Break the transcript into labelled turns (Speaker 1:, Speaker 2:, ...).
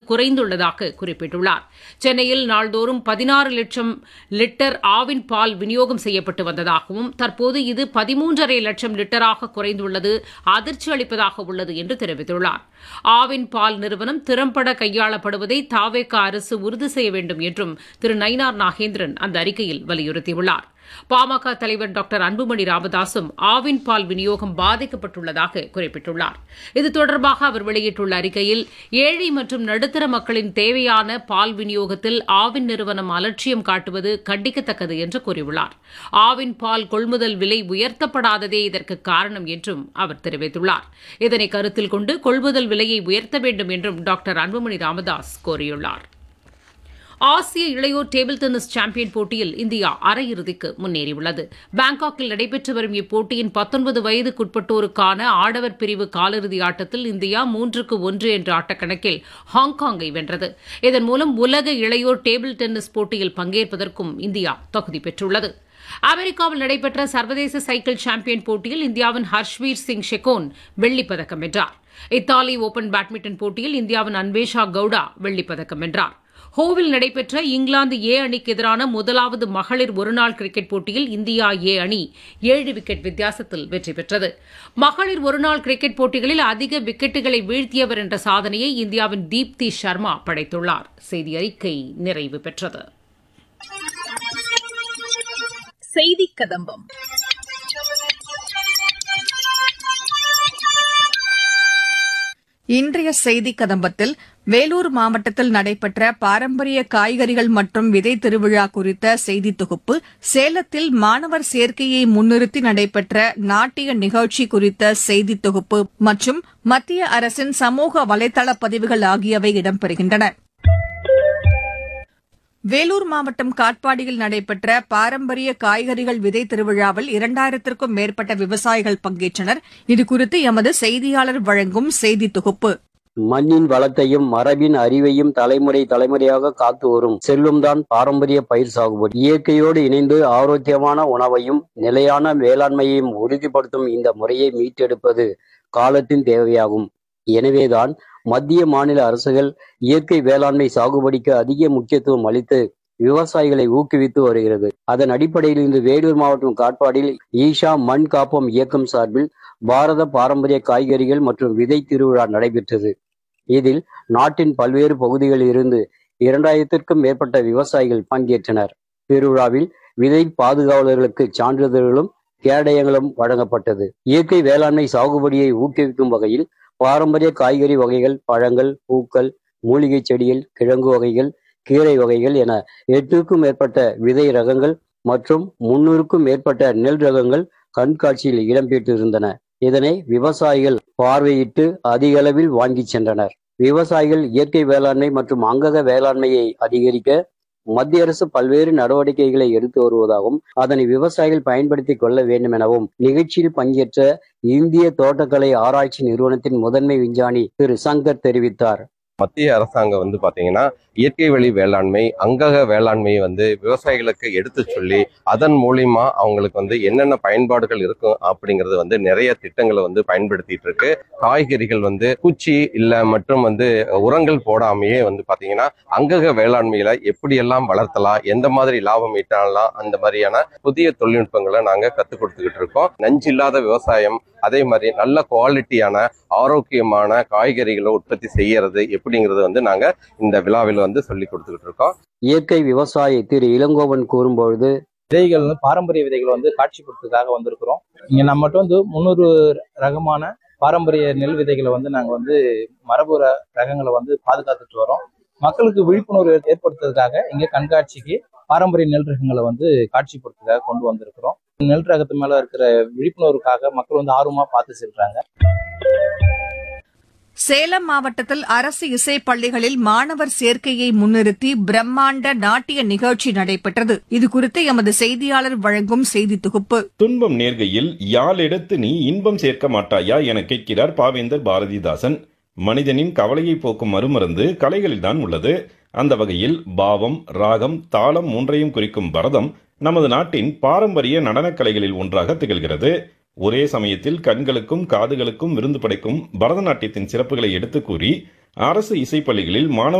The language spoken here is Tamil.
Speaker 1: குறைந்துள்ளதாக குறிப்பிட்டுள்ளார் சென்னையில் நாள்தோறும் பதினாறு லட்சம் லிட்டர் ஆவின் பால் விநியோகம் செய்யப்பட்டு வந்ததாகவும் தற்போது இது பதிமூன்றரை லட்சம் லிட்டராக குறைந்துள்ளது அதிர்ச்சி அளிப்பதாக உள்ளது என்று தெரிவித்துள்ளார் ஆவின் பால் நிறுவனம் திறம்பட கையாளப்படுவதை தாவேக அரசு உறுதி செய்ய வேண்டும் என்றும் திரு நயினார் நாகேந்திரன் அந்த அறிக்கையில் வலியுறுத்தியுள்ளார் பாமக தலைவர் டாக்டர் அன்புமணி ராமதாசும் ஆவின் பால் விநியோகம் பாதிக்கப்பட்டுள்ளதாக குறிப்பிட்டுள்ளார் இது தொடர்பாக அவர் வெளியிட்டுள்ள அறிக்கையில் ஏழை மற்றும் நடுத்தர மக்களின் தேவையான பால் விநியோகத்தில் ஆவின் நிறுவனம் அலட்சியம் காட்டுவது கண்டிக்கத்தக்கது என்று கூறியுள்ளார் ஆவின் பால் கொள்முதல் விலை உயர்த்தப்படாததே இதற்கு காரணம் என்றும் அவர் தெரிவித்துள்ளார் இதனை கருத்தில் கொண்டு கொள்முதல் விலையை உயர்த்த வேண்டும் என்றும் டாக்டர் அன்புமணி ராமதாஸ் கோரியுள்ளார் ஆசிய இளையோர் டேபிள் டென்னிஸ் சாம்பியன் போட்டியில் இந்தியா அரையிறுதிக்கு முன்னேறியுள்ளது பாங்காக்கில் நடைபெற்று வரும் இப்போட்டியின் பத்தொன்பது வயதுக்குட்பட்டோருக்கான ஆடவர் பிரிவு காலிறுதி ஆட்டத்தில் இந்தியா மூன்றுக்கு ஒன்று என்ற ஆட்டக்கணக்கில் ஹாங்காங்கை வென்றது இதன் மூலம் உலக இளையோர் டேபிள் டென்னிஸ் போட்டியில் பங்கேற்பதற்கும் இந்தியா தகுதி பெற்றுள்ளது அமெரிக்காவில் நடைபெற்ற சர்வதேச சைக்கிள் சாம்பியன் போட்டியில் இந்தியாவின் ஹர்ஷ்வீர் சிங் ஷெகோன் வெள்ளிப் பதக்கம் வென்றார் இத்தாலி ஓபன் பேட்மிண்டன் போட்டியில் இந்தியாவின் அன்வேஷா கவுடா வெள்ளிப் பதக்கம் வென்றார் ஹோவில் நடைபெற்ற இங்கிலாந்து ஏ அணிக்கு எதிரான முதலாவது மகளிர் ஒருநாள் கிரிக்கெட் போட்டியில் இந்தியா ஏ அணி ஏழு விக்கெட் வித்தியாசத்தில் வெற்றி பெற்றது மகளிர் ஒருநாள் கிரிக்கெட் போட்டிகளில் அதிக விக்கெட்டுகளை வீழ்த்தியவர் என்ற சாதனையை இந்தியாவின் தீப்தி சர்மா படைத்துள்ளார் செய்தி அறிக்கை நிறைவு பெற்றது
Speaker 2: செய்தி கதம்பம்
Speaker 3: இன்றைய செய்தி கதம்பத்தில் வேலூர் மாவட்டத்தில் நடைபெற்ற பாரம்பரிய காய்கறிகள் மற்றும் விதை திருவிழா குறித்த செய்தி தொகுப்பு சேலத்தில் மாணவர் சேர்க்கையை முன்னிறுத்தி நடைபெற்ற நாட்டிய நிகழ்ச்சி குறித்த செய்தி தொகுப்பு மற்றும் மத்திய அரசின் சமூக வலைதள பதிவுகள் ஆகியவை இடம்பெறுகின்றன வேலூர் மாவட்டம் காட்பாடியில் நடைபெற்ற பாரம்பரிய காய்கறிகள் விதை திருவிழாவில் இரண்டாயிரத்திற்கும் மேற்பட்ட விவசாயிகள் பங்கேற்றனர் இதுகுறித்து எமது செய்தியாளர் வழங்கும் செய்தி தொகுப்பு
Speaker 4: மண்ணின் வளத்தையும் மரபின் அறிவையும் தலைமுறை தலைமுறையாக காத்து வரும் செல்வம்தான் பாரம்பரிய பயிர் சாகுபடி இயற்கையோடு இணைந்து ஆரோக்கியமான உணவையும் நிலையான வேளாண்மையையும் உறுதிப்படுத்தும் இந்த முறையை மீட்டெடுப்பது காலத்தின் தேவையாகும் எனவேதான் மத்திய மாநில அரசுகள் இயற்கை வேளாண்மை சாகுபடிக்கு அதிக முக்கியத்துவம் அளித்து விவசாயிகளை ஊக்குவித்து வருகிறது அதன் அடிப்படையில் இன்று வேலூர் மாவட்டம் காட்பாடியில் ஈஷா மண் காப்போம் இயக்கம் சார்பில் பாரத பாரம்பரிய காய்கறிகள் மற்றும் விதை திருவிழா நடைபெற்றது இதில் நாட்டின் பல்வேறு பகுதிகளில் இருந்து இரண்டாயிரத்திற்கும் மேற்பட்ட விவசாயிகள் பங்கேற்றனர் திருவிழாவில் விதை பாதுகாவலர்களுக்கு சான்றிதழ்களும் கேடயங்களும் வழங்கப்பட்டது இயற்கை வேளாண்மை சாகுபடியை ஊக்குவிக்கும் வகையில் பாரம்பரிய காய்கறி வகைகள் பழங்கள் பூக்கள் மூலிகை செடிகள் கிழங்கு வகைகள் கீரை வகைகள் என எட்டுக்கும் மேற்பட்ட விதை ரகங்கள் மற்றும் முன்னூறுக்கும் மேற்பட்ட நெல் ரகங்கள் கண்காட்சியில் இடம்பெற்றிருந்தன இதனை விவசாயிகள் பார்வையிட்டு அதிக அளவில் வாங்கி சென்றனர் விவசாயிகள் இயற்கை வேளாண்மை மற்றும் அங்கக வேளாண்மையை அதிகரிக்க மத்திய அரசு பல்வேறு நடவடிக்கைகளை எடுத்து வருவதாகவும் அதனை விவசாயிகள் பயன்படுத்திக் கொள்ள வேண்டும் எனவும் நிகழ்ச்சியில் பங்கேற்ற இந்திய தோட்டக்கலை ஆராய்ச்சி நிறுவனத்தின் முதன்மை விஞ்ஞானி திரு சங்கர் தெரிவித்தார்
Speaker 5: மத்திய அரசாங்கம் வந்து பாத்தீங்கன்னா இயற்கை வழி வேளாண்மை அங்கக வேளாண்மையை வந்து விவசாயிகளுக்கு எடுத்து சொல்லி அதன் மூலியமா அவங்களுக்கு வந்து என்னென்ன பயன்பாடுகள் இருக்கும் அப்படிங்கறது வந்து நிறைய திட்டங்களை வந்து பயன்படுத்திட்டு இருக்கு காய்கறிகள் வந்து பூச்சி இல்ல மற்றும் வந்து உரங்கள் போடாமையே வந்து பாத்தீங்கன்னா அங்கக வேளாண்மையில எப்படியெல்லாம் வளர்த்தலாம் எந்த மாதிரி லாபம் ஈட்டலாம் அந்த மாதிரியான புதிய தொழில்நுட்பங்களை நாங்க கத்துக் கொடுத்துக்கிட்டு இருக்கோம் நஞ்சு இல்லாத விவசாயம் அதே மாதிரி நல்ல குவாலிட்டியான ஆரோக்கியமான காய்கறிகளை உற்பத்தி செய்யறது எப்படிங்கிறது வந்து நாங்க இந்த விழாவில் வந்து சொல்லி கொடுத்துக்கிட்டு இருக்கோம்
Speaker 4: இயற்கை விவசாயி திரு இளங்கோவன் கூறும்பொழுது
Speaker 6: விதைகள் வந்து பாரம்பரிய விதைகள் வந்து காட்சிப்படுத்துறதுக்காக வந்திருக்கிறோம் இங்க நம்மகிட்ட வந்து முந்நூறு ரகமான பாரம்பரிய நெல் விதைகளை வந்து நாங்க வந்து மரபு ர- ரகங்களை வந்து பாதுகாத்துட்டு வரோம் மக்களுக்கு விழிப்புணர்வு ஏற்~ ஏற்படுத்துறதுக்காக இங்க கண்காட்சிக்கு பாரம்பரிய நெல் ரகங்களை வந்து காட்சிப்படுத்துறதுக்காக கொண்டு வந்திருக்கிறோம் நெல் ரகத்து மேல இருக்கிற விழிப்புணர்வுக்காக மக்கள் வந்து ஆர்வமா பார்த்து செல்றாங்க
Speaker 3: சேலம் மாவட்டத்தில் அரசு இசைப் பள்ளிகளில் மாணவர் சேர்க்கையை முன்னிறுத்தி பிரம்மாண்ட நாட்டிய நிகழ்ச்சி நடைபெற்றது இதுகுறித்து எமது செய்தியாளர் வழங்கும் செய்தி தொகுப்பு
Speaker 7: துன்பம் நேர்கையில் யாழெடுத்து நீ இன்பம் சேர்க்க மாட்டாயா என கேட்கிறார் பாவேந்தர் பாரதிதாசன் மனிதனின் கவலையை போக்கும் மறுமருந்து கலைகளில்தான் உள்ளது அந்த வகையில் பாவம் ராகம் தாளம் மூன்றையும் குறிக்கும் பரதம் நமது நாட்டின் பாரம்பரிய நடனக் கலைகளில் ஒன்றாக திகழ்கிறது ஒரே சமயத்தில் கண்களுக்கும் காதுகளுக்கும் விருந்து படைக்கும் பரதநாட்டியத்தின் சிறப்புகளை எடுத்துக் கூறி அரசு இசைப்பள்ளிகளில் மாணவர்